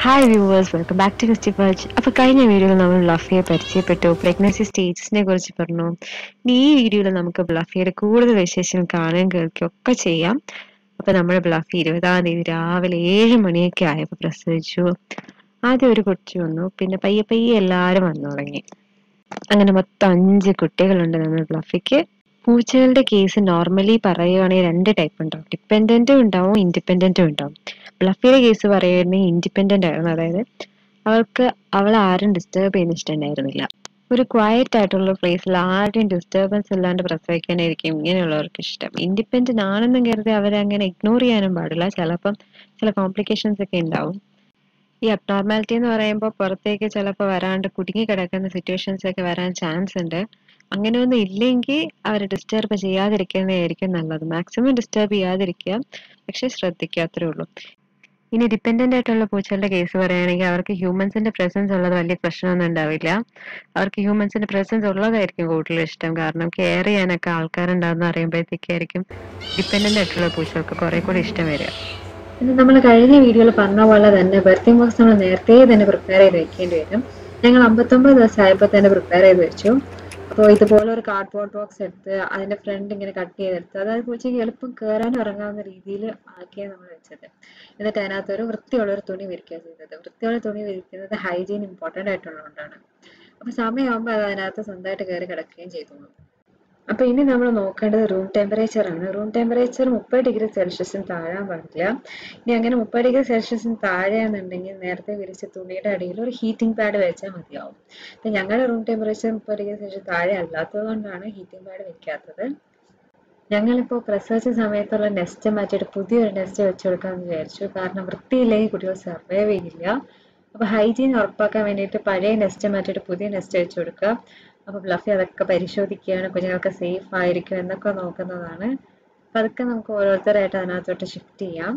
hi viewers welcome back to Christy patch അപ്പോൾ കഴിഞ്ഞ വീഡിയോയിൽ നമ്മൾ ബ്ലഫിയെ പരിചയപ്പെട്ടു പ്രഗ്നൻസി സ്റ്റേജസിനെ കുറിച്ച് പറഞ്ഞു ഇനി ഈ വീഡിയോയിൽ നമുക്ക് ബ്ലഫിയുടെ കൂടുതൽ വിശേഷം കാണുകയും കേൾക്കുകയും ഒക്കെ ചെയ്യാം അപ്പോൾ നമ്മുടെ ബ്ലഫി ഇരുപതാം തീയതി രാവിലെ ഏഴ് മണിയൊക്കെ ആയപ്പോൾ പ്രസവിച്ചു ആദ്യം ഒരു കൊച്ചു വന്നു പിന്നെ പയ്യെ പയ്യെ എല്ലാവരും വന്നു തുടങ്ങി അങ്ങനെ മൊത്തം അഞ്ച് കുട്ടികളുണ്ട് നമ്മുടെ ബ്ലഫിക്ക് പൂച്ചകളുടെ കേസ് നോർമലി പറയുവാണെങ്കിൽ രണ്ട് ടൈപ്പ് ഉണ്ടാവും ഡിപ്പെൻഡന്റും ഉണ്ടാവും ഇൻഡിപെൻഡന്റും ഉണ്ടാവും ബ്ലഫിയുടെ കേസ് പറയുകയാണെങ്കിൽ ഇൻഡിപെൻഡന്റ് ആയിരുന്നു അതായത് അവൾക്ക് അവളെ ആരും ഡിസ്റ്റർബ് ചെയ്യുന്ന ഇഷ്ടമുണ്ടായിരുന്നില്ല ഒരു ക്വയറ്റ് ആയിട്ടുള്ള പ്ലേസിൽ ആരുടെയും ഡിസ്റ്റർബൻസ് ഇല്ലാണ്ട് പ്രസവിക്കാനായിരിക്കും ഇങ്ങനെയുള്ളവർക്ക് ഇഷ്ടം ഇൻഡിപെൻഡന്റ് ആണെന്നും കരുതി അവരെ അങ്ങനെ ഇഗ്നോർ ചെയ്യാനും പാടില്ല ചിലപ്പം ചില കോംപ്ലിക്കേഷൻസ് ഒക്കെ ഉണ്ടാവും ഈ അബ്നോർമാലിറ്റി എന്ന് പറയുമ്പോൾ പുറത്തേക്ക് ചിലപ്പോൾ വരാണ്ട് കുടുങ്ങി കിടക്കുന്ന സിറ്റുവേഷൻസ് ഒക്കെ വരാൻ ചാൻസ് ഉണ്ട് അങ്ങനെയൊന്നും ഇല്ലെങ്കിൽ അവരെ ഡിസ്റ്റർബ് ചെയ്യാതിരിക്കുന്നതായിരിക്കും നല്ലത് മാക്സിമം ഡിസ്റ്റർബ് ചെയ്യാതിരിക്കുക പക്ഷെ ശ്രദ്ധിക്കുക അത്രേ ഉള്ളൂ ഇനി ഡിപ്പെൻഡന്റ് ആയിട്ടുള്ള പൂച്ചകളുടെ കേസ് പറയുകയാണെങ്കിൽ അവർക്ക് ഹ്യൂമൻസിന്റെ പ്രസൻസ് ഉള്ളത് വലിയ പ്രശ്നമൊന്നും ഉണ്ടാവില്ല അവർക്ക് ഹ്യൂമൻസിന്റെ പ്രസൻസ് ഉള്ളതായിരിക്കും കൂടുതൽ ഇഷ്ടം കാരണം കെയർ ചെയ്യാനൊക്കെ ആൾക്കാരുണ്ടാകുന്ന അറിയുമ്പോഴത്തേക്കായിരിക്കും ഡിപ്പെൻഡന്റ് ആയിട്ടുള്ള പൂച്ചകൾക്ക് കുറെ കൂടി ഇഷ്ടം വരിക പിന്നെ നമ്മൾ കഴിഞ്ഞ വീഡിയോയിൽ പറഞ്ഞ പോലെ തന്നെ ബർത്തിങ് ബോക്സ് നമ്മൾ നേരത്തെ തന്നെ പ്രിപ്പയർ ചെയ്ത് വെക്കേണ്ടി വരും ഞങ്ങൾ അമ്പത്തൊമ്പത് ദിവസം ആയപ്പോൾ തന്നെ പ്രിപ്പയർ ചെയ്ത് വെച്ചു അപ്പോൾ ഇതുപോലെ ഒരു കാർഡ്ബോർഡ് ബോക്സ് എടുത്ത് അതിന്റെ ഫ്രണ്ട് ഇങ്ങനെ കട്ട് ചെയ്തെടുത്ത് അതായത് പൂച്ചയ്ക്ക് എളുപ്പം കയറാനും ഇറങ്ങാവുന്ന രീതിയിൽ ആക്കിയാണ് നമ്മൾ വെച്ചത് എന്നിട്ട് അതിനകത്ത് ഒരു വൃത്തിയുള്ള ഒരു തുണി വിരിക്കുക ചെയ്തത് വൃത്തിയുള്ള തുണി വിരിക്കുന്നത് ഹൈജീൻ ഇമ്പോർട്ടൻ്റ് ആയിട്ടുള്ളതുകൊണ്ടാണ് അപ്പോൾ സമയമാകുമ്പോൾ അത് അതിനകത്ത് സ്വന്തമായിട്ട് കയറി കിടക്കുകയും ചെയ്തോളും അപ്പൊ ഇനി നമ്മൾ നോക്കേണ്ടത് റൂം ടെമ്പറേച്ചർ ആണ് റൂം ടെമ്പറേച്ചർ മുപ്പത് ഡിഗ്രി സെൽഷ്യസിന് താഴാൻ പാടില്ല ഇനി അങ്ങനെ മുപ്പത് ഡിഗ്രി സെൽഷ്യസിന് താഴെയാണെന്നുണ്ടെങ്കിൽ നേരത്തെ വിരിച്ച തുണിയുടെ അടിയിൽ ഒരു ഹീറ്റിംഗ് പാഡ് വെച്ചാൽ മതിയാവും അപ്പൊ ഞങ്ങളുടെ റൂം ടെമ്പറേച്ചർ മുപ്പത് ഡിഗ്രി സെൽഷ്യസ് താഴെ അല്ലാത്തത് കൊണ്ടാണ് ഹീറ്റിംഗ് പാഡ് വെക്കാത്തത് ഞങ്ങളിപ്പോൾ പ്രസവിച്ച സമയത്തുള്ള നെസ്റ്റ് മാറ്റിയിട്ട് പുതിയൊരു നെസ്റ്റ് വെച്ച് കൊടുക്കാമെന്ന് വിചാരിച്ചു കാരണം വൃത്തിയില്ലെങ്കിൽ കുട്ടികൾ സർവൈവ് ചെയ്യില്ല അപ്പൊ ഹൈജീൻ ഉറപ്പാക്കാൻ വേണ്ടിയിട്ട് പഴയ നെസ്റ്റ് മാറ്റിയിട്ട് പുതിയ നെസ്റ്റ് വെച്ച് കൊടുക്കുക അപ്പൊ ബ്ലഫി അതൊക്കെ പരിശോധിക്കുകയാണ് കുഞ്ഞുങ്ങൾക്ക് സേഫ് ആയിരിക്കും എന്നൊക്കെ നോക്കുന്നതാണ് അപ്പൊ അതൊക്കെ നമുക്ക് ഓരോരുത്തരായിട്ട് അതിനകത്തോട്ട് ഷിഫ്റ്റ് ചെയ്യാം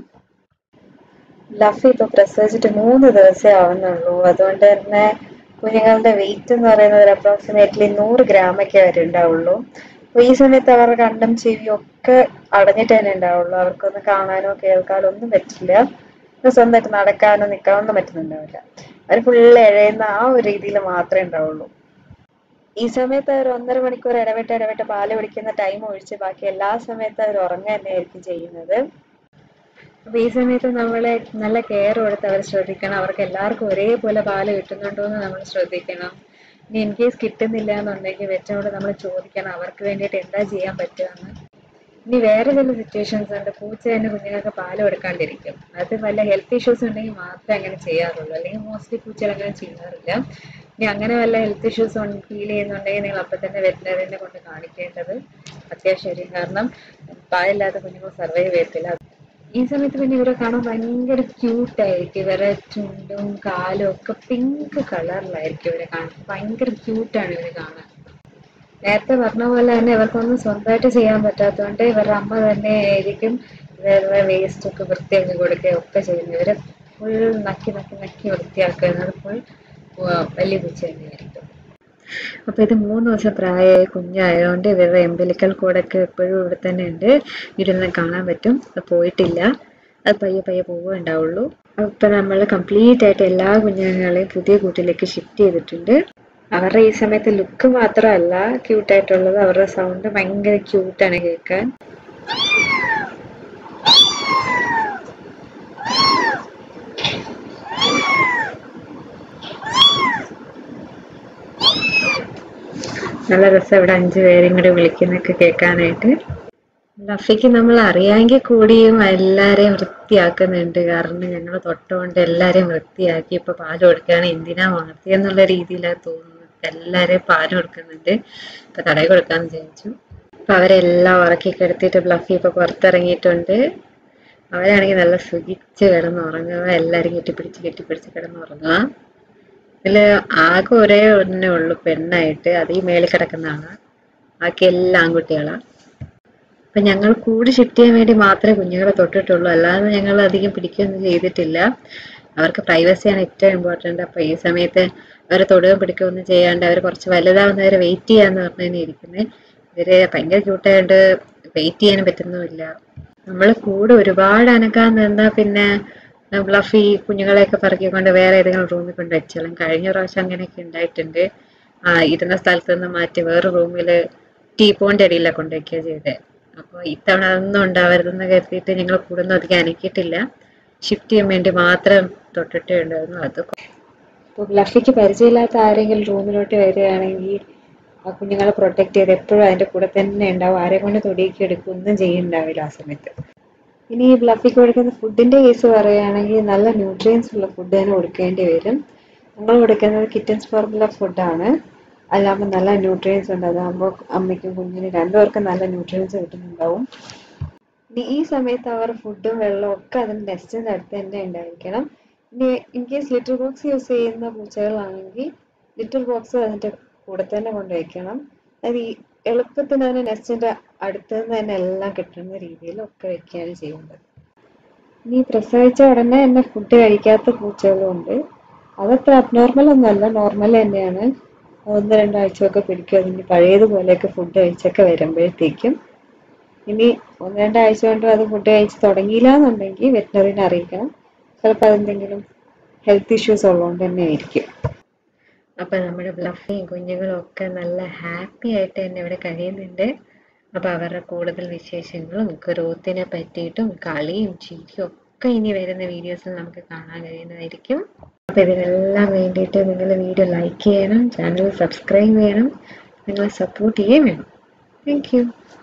ബ്ലഫി ഇപ്പൊ പ്രസവിച്ചിട്ട് മൂന്ന് ദിവസമേ ആവുന്നുള്ളൂ അതുകൊണ്ട് തന്നെ കുഞ്ഞുങ്ങളുടെ വെയിറ്റ് എന്ന് പറയുന്നത് ഒരു അപ്രോക്സിമേറ്റ്ലി നൂറ് ഗ്രാമൊക്കെ വരെ ഉണ്ടാവുള്ളൂ അപ്പൊ ഈ സമയത്ത് അവരുടെ കണ്ടും ചെവിയും ഒക്കെ അടഞ്ഞിട്ട് തന്നെ ഉണ്ടാവുള്ളൂ അവർക്കൊന്നും കാണാനോ കേൾക്കാനോ ഒന്നും പറ്റില്ല സ്വന്തമായിട്ട് നടക്കാനോ നിൽക്കാനോ ഒന്നും പറ്റുന്നുണ്ടാവില്ല അവർ ഫുള്ള് എഴയുന്ന ആ ഒരു രീതിയിൽ മാത്രമേ ഉണ്ടാവുള്ളൂ ഈ സമയത്ത് ഒരു ഒന്നര മണിക്കൂർ ഇടവിട്ട് ഇടവിട്ട് പാല് കുടിക്കുന്ന ടൈം ഒഴിച്ച് ബാക്കി എല്ലാ സമയത്തും അവർ ഉറങ്ങുക തന്നെയായിരിക്കും ചെയ്യുന്നത് അപ്പൊ ഈ സമയത്ത് നമ്മളെ നല്ല കെയർ കൊടുത്ത് അവർ ശ്രദ്ധിക്കണം അവർക്ക് എല്ലാവർക്കും ഒരേപോലെ പാല് കിട്ടുന്നുണ്ടോ എന്ന് നമ്മൾ ശ്രദ്ധിക്കണം ഇനി ഇൻ കേസ് കിട്ടുന്നില്ല എന്നുണ്ടെങ്കിൽ വെച്ചോട് നമ്മൾ ചോദിക്കണം അവർക്ക് വേണ്ടിയിട്ട് എന്താ ചെയ്യാൻ പറ്റുമെന്ന് ഇനി വേറെ ചില സിറ്റുവേഷൻസ് ഉണ്ട് പൂച്ച തന്നെ കുഞ്ഞുങ്ങൾക്ക് പാല് കൊടുക്കാണ്ടിരിക്കും അത് വല്ല ഹെൽത്ത് ഇഷ്യൂസ് ഉണ്ടെങ്കിൽ മാത്രമേ അങ്ങനെ ചെയ്യാറുള്ളൂ അല്ലെങ്കിൽ മോസ്റ്റ്ലി പൂച്ചകൾ അങ്ങനെ ചെയ്യാറില്ല ഇനി അങ്ങനെ വല്ല ഹെൽത്ത് ഇഷ്യൂസ് ഫീൽ ചെയ്യുന്നുണ്ടെങ്കിൽ നിങ്ങൾ അപ്പം തന്നെ വെറ്റിനറിനെ കൊണ്ട് കാണിക്കേണ്ടത് അത്യാവശ്യം കാരണം പാലില്ലാത്ത കുഞ്ഞുങ്ങൾ സർവൈവ് ചെയ്യത്തില്ല ഈ സമയത്ത് പിന്നെ ഇവരെ കാണാൻ ഭയങ്കര ക്യൂട്ട് ആയിരിക്കും ഇവരെ ചുണ്ടും കാലും ഒക്കെ പിങ്ക് കളറിലായിരിക്കും ഇവരെ കാണാൻ ഭയങ്കര ക്യൂട്ടാണ് ഇവര് കാണാൻ നേരത്തെ പറഞ്ഞ പോലെ തന്നെ ഇവർക്കൊന്നും സ്വന്തമായിട്ട് ചെയ്യാൻ പറ്റാത്തതുകൊണ്ട് ഇവരുടെ അമ്മ തന്നെ ആയിരിക്കും ഇവരുടെ വേസ്റ്റ് ഒക്കെ വൃത്തിയാക്കി കൊടുക്കുകയും ഒക്കെ ചെയ്യുന്നത് ഇവരെ ഫുൾ നക്കി നക്കി നക്കി വൃത്തിയാക്കുന്നത് ഫുൾ വലിയ പൂച്ച തന്നെയായിരിക്കും അപ്പൊ ഇത് മൂന്ന് ദിവസം പ്രായമായ കുഞ്ഞായതുകൊണ്ട് ഇവരുടെ എംബലിക്കൽ കോഡൊക്കെ എപ്പോഴും ഇവിടെ തന്നെ ഉണ്ട് ഇരുന്ന് കാണാൻ പറ്റും അത് പോയിട്ടില്ല അത് പയ്യെ പയ്യെ പോവേ ഉണ്ടാവുള്ളൂ അപ്പൊ നമ്മൾ കംപ്ലീറ്റ് ആയിട്ട് എല്ലാ കുഞ്ഞുങ്ങളെയും പുതിയ കൂട്ടിലേക്ക് ഷിഫ്റ്റ് ചെയ്തിട്ടുണ്ട് അവരുടെ ഈ സമയത്ത് ലുക്ക് മാത്രമല്ല ക്യൂട്ടായിട്ടുള്ളത് അവരുടെ സൗണ്ട് ഭയങ്കര ക്യൂട്ടാണ് കേൾക്കാൻ നല്ല രസം ഇവിടെ അഞ്ചു പേരും കൂടി വിളിക്കുന്നൊക്കെ കേൾക്കാനായിട്ട് ലഫിക്ക് നമ്മൾ അറിയാമെങ്കിൽ കൂടിയും എല്ലാരെയും വൃത്തിയാക്കുന്നുണ്ട് കാരണം ഞങ്ങൾ തൊട്ടുകൊണ്ട് എല്ലാരെയും വൃത്തിയാക്കി ഇപ്പൊ പാല് കൊടുക്കുകയാണ് എന്തിനാ വളർത്തിയെന്നുള്ള രീതിയിലാണ് തോന്നുന്നത് എല്ലാരെയും പാല് കൊടുക്കുന്നുണ്ട് ഇപ്പൊ തടയി കൊടുക്കാന്ന് വിചാരിച്ചു അപ്പൊ അവരെല്ലാം ഉറക്കി കിടത്തിയിട്ട് ബ്ലഫി ഇപ്പൊ പുറത്തിറങ്ങിയിട്ടുണ്ട് അവരാണെങ്കിൽ നല്ല സുഖിച്ച് കിടന്ന് ഉറങ്ങുക എല്ലാരും കെട്ടിപ്പിടിച്ച് കെട്ടിപ്പിടിച്ച് കിടന്ന് ഉറങ്ങുക ഇതില് ആകെ ഒരേ ഒന്നേ ഉള്ളൂ പെണ്ണായിട്ട് അത് ഈ മേളിൽ കിടക്കുന്നതാണ് ബാക്കി എല്ലാം ആൺകുട്ടികളാ അപ്പൊ ഞങ്ങൾ കൂടി ഷിഫ്റ്റ് ചെയ്യാൻ വേണ്ടി മാത്രമേ കുഞ്ഞുങ്ങളെ തൊട്ടിട്ടുള്ളൂ അല്ലാതെ ഞങ്ങൾ അധികം പിടിക്കുകയൊന്നും ചെയ്തിട്ടില്ല അവർക്ക് പ്രൈവസിയാണ് ഏറ്റവും ഇമ്പോർട്ടൻ്റ് അപ്പൊ ഈ സമയത്ത് അവരെ തൊടുകയും പിടിക്കുകയൊന്നും ചെയ്യാണ്ട് അവർ കുറച്ച് വലുതാവുന്നവരെ വെയിറ്റ് ചെയ്യാന്ന് പറഞ്ഞു തന്നെ ഇരിക്കുന്നത് ഇവര് ഭയങ്കര ക്യൂട്ടായിട്ട് വെയിറ്റ് ചെയ്യാനും പറ്റുന്നുമില്ല നമ്മൾ കൂടെ ഒരുപാട് അനക്കാൻ നിന്നാ പിന്നെ ബ്ലഫി കുഞ്ഞുങ്ങളെയൊക്കെ പറക്കിക്കൊണ്ട് വേറെ ഏതെങ്കിലും റൂമിൽ കൊണ്ട് വെച്ചാലും കഴിഞ്ഞ പ്രാവശ്യം അങ്ങനെയൊക്കെ ഉണ്ടായിട്ടുണ്ട് ആ ഇരുന്ന സ്ഥലത്ത് നിന്ന് മാറ്റി വേറെ റൂമിൽ ടീപ്പോന്റെ അടിയിലാണ് കൊണ്ടുവയ്ക്കുക ചെയ്തത് അപ്പോൾ ഇത്തവണ അതൊന്നും ഉണ്ടാവരുതെന്ന് കരുതിയിട്ട് ഞങ്ങൾ കൂടുതൽ അധികം അനക്കിയിട്ടില്ല ഷിഫ്റ്റ് ചെയ്യാൻ വേണ്ടി മാത്രം തൊട്ടിട്ടേ ഉണ്ടായിരുന്നു അത് ഇപ്പോൾ ബ്ലഫിക്ക് പരിചയമില്ലാത്ത ആരെങ്കിലും റൂമിലോട്ട് വരികയാണെങ്കിൽ ആ കുഞ്ഞുങ്ങളെ പ്രൊട്ടക്ട് ചെയ്ത് എപ്പോഴും അതിന്റെ കൂടെ തന്നെ ഉണ്ടാവും ആരെ കൊണ്ട് തൊടിയൊക്കെ എടുക്കും ഒന്നും ചെയ്യുന്നുണ്ടാവില്ല ആ സമയത്ത് ഇനി ഈ ബ്ലഫിക്ക് കൊടുക്കുന്ന ഫുഡിന്റെ കേസ് പറയുകയാണെങ്കിൽ നല്ല ന്യൂട്രിയൻസ് ഉള്ള ഫുഡ് തന്നെ കൊടുക്കേണ്ടി വരും നമ്മൾ കൊടുക്കുന്നത് കിറ്റൻസ് ഫോർമുല ഫുഡാണ് അല്ലാകുമ്പോൾ നല്ല ന്യൂട്രിയൻസ് ഉണ്ട് അതാകുമ്പോൾ അമ്മയ്ക്കും കുഞ്ഞിനും രണ്ടുപേർക്കും നല്ല ന്യൂട്രിയൻസ് കിട്ടുന്നുണ്ടാവും ഇനി ഈ സമയത്ത് അവർ ഫുഡും വെള്ളവും ഒക്കെ അതിന് നെസ്റ്റിന്റെ അടുത്ത് തന്നെ ഉണ്ടായിരിക്കണം ഇനി in case litter box use ചെയ്യുന്ന പൂച്ചകളാണെങ്കിൽ ലിറ്റർ ബോക്സ് അതിന്റെ കൂടെ തന്നെ കൊണ്ടുവയ്ക്കണം അത് ഈ എളുപ്പത്തിന് അതിന് നെസ്റ്റിന്റെ അടുത്ത് നിന്ന് തന്നെ എല്ലാം കിട്ടുന്ന രീതിയിൽ ഒക്കെ വെക്കുകയാണ് ചെയ്യുന്നത് ഇനി പ്രസവിച്ച ഉടനെ തന്നെ ഫുഡ് കഴിക്കാത്ത പൂച്ചകളും ഉണ്ട് അതത്ര അബ്നോർമൽ ഒന്നുമല്ല നോർമൽ തന്നെയാണ് ഒന്ന് രണ്ടാഴ്ചയൊക്കെ പിടിക്കും അതിന് പഴയതുപോലെയൊക്കെ ഫുഡ് കഴിച്ചൊക്കെ വരുമ്പോഴത്തേക്കും ഇനി ഒന്ന് രണ്ടാഴ്ച കൊണ്ട് അത് ഫുഡ് കഴിച്ച് തുടങ്ങിയില്ല എന്നുണ്ടെങ്കിൽ വെറ്റിനറിനെ അറിയിക്കണം ചിലപ്പോൾ അതെന്തെങ്കിലും ഹെൽത്ത് ഇഷ്യൂസ് ഉള്ളതുകൊണ്ട് തന്നെ ആയിരിക്കും അപ്പൊ നമ്മുടെ ബ്ലഫിയും കുഞ്ഞുങ്ങളും ഒക്കെ നല്ല ഹാപ്പി ആയിട്ട് തന്നെ ഇവിടെ കഴിയുന്നുണ്ട് അപ്പൊ അവരുടെ കൂടുതൽ വിശേഷങ്ങളും ഗ്രോത്തിനെ പറ്റിയിട്ടും കളിയും ചിരിയും ഒക്കെ ഇനി വരുന്ന വീഡിയോസിൽ നമുക്ക് കാണാൻ കഴിയുന്നതായിരിക്കും അപ്പൊ ഇതിനെല്ലാം വേണ്ടിയിട്ട് നിങ്ങൾ വീഡിയോ ലൈക്ക് ചെയ്യണം ചാനൽ സബ്സ്ക്രൈബ് ചെയ്യണം നിങ്ങളെ സപ്പോർട്ട് ചെയ്യുകയും വേണം താങ്ക് യു